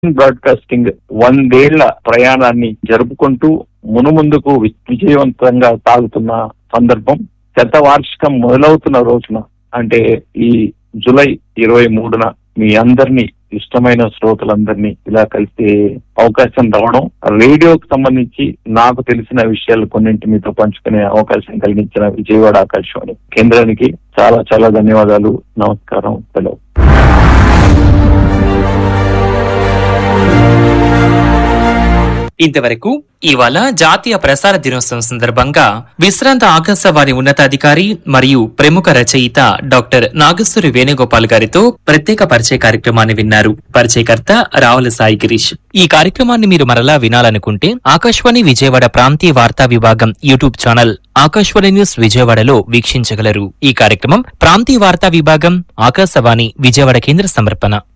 broadcasting వందేళ్ల ప్రయాణాన్ని జరుపుకుంటూ మునుముందుకు వి- విజయవంతంగా సాగుతున్న సందర్భం శత వార్షికం మొదలవుతున్న రోజున అంటే ఈ జూలై ఇరవై మూడున మీ అందరినీ ఇష్టమైన శ్రోతలందరినీ ఇలా కలిసే అవకాశం రావడం రేడియోకి సంబంధించి నాకు తెలిసిన విషయాలు కొన్నింటి మీతో పంచుకునే అవకాశం కలిగించిన విజయవాడ ఆకాశవాణి కేంద్రానికి చాలా చాలా ధన్యవాదాలు నమస్కారం సెలవు ఇంతవరకు ఇవాళ జాతీయ ప్రసార దినోత్సవం సందర్భంగా విశ్రాంత ఆకాశవాణి ఉన్నతాధికారి మరియు ప్రముఖ రచయిత డాక్టర్ నాగేశ్వరి వేణుగోపాల్ గారితో ప్రత్యేక పరిచయ కార్యక్రమాన్ని విన్నారు పరిచయకర్త రావుల సాయి గిరీష్ ఈ కార్యక్రమాన్ని మీరు మరలా వినాలనుకుంటే ఆకాశవాణి విజయవాడ ప్రాంతీయ వార్తా విభాగం యూట్యూబ్ ఛానల్ ఆకాశవాణి న్యూస్ విజయవాడలో వీక్షించగలరు ఈ కార్యక్రమం ప్రాంతీయ వార్తా విభాగం ఆకాశవాణి విజయవాడ కేంద్ర సమర్పణ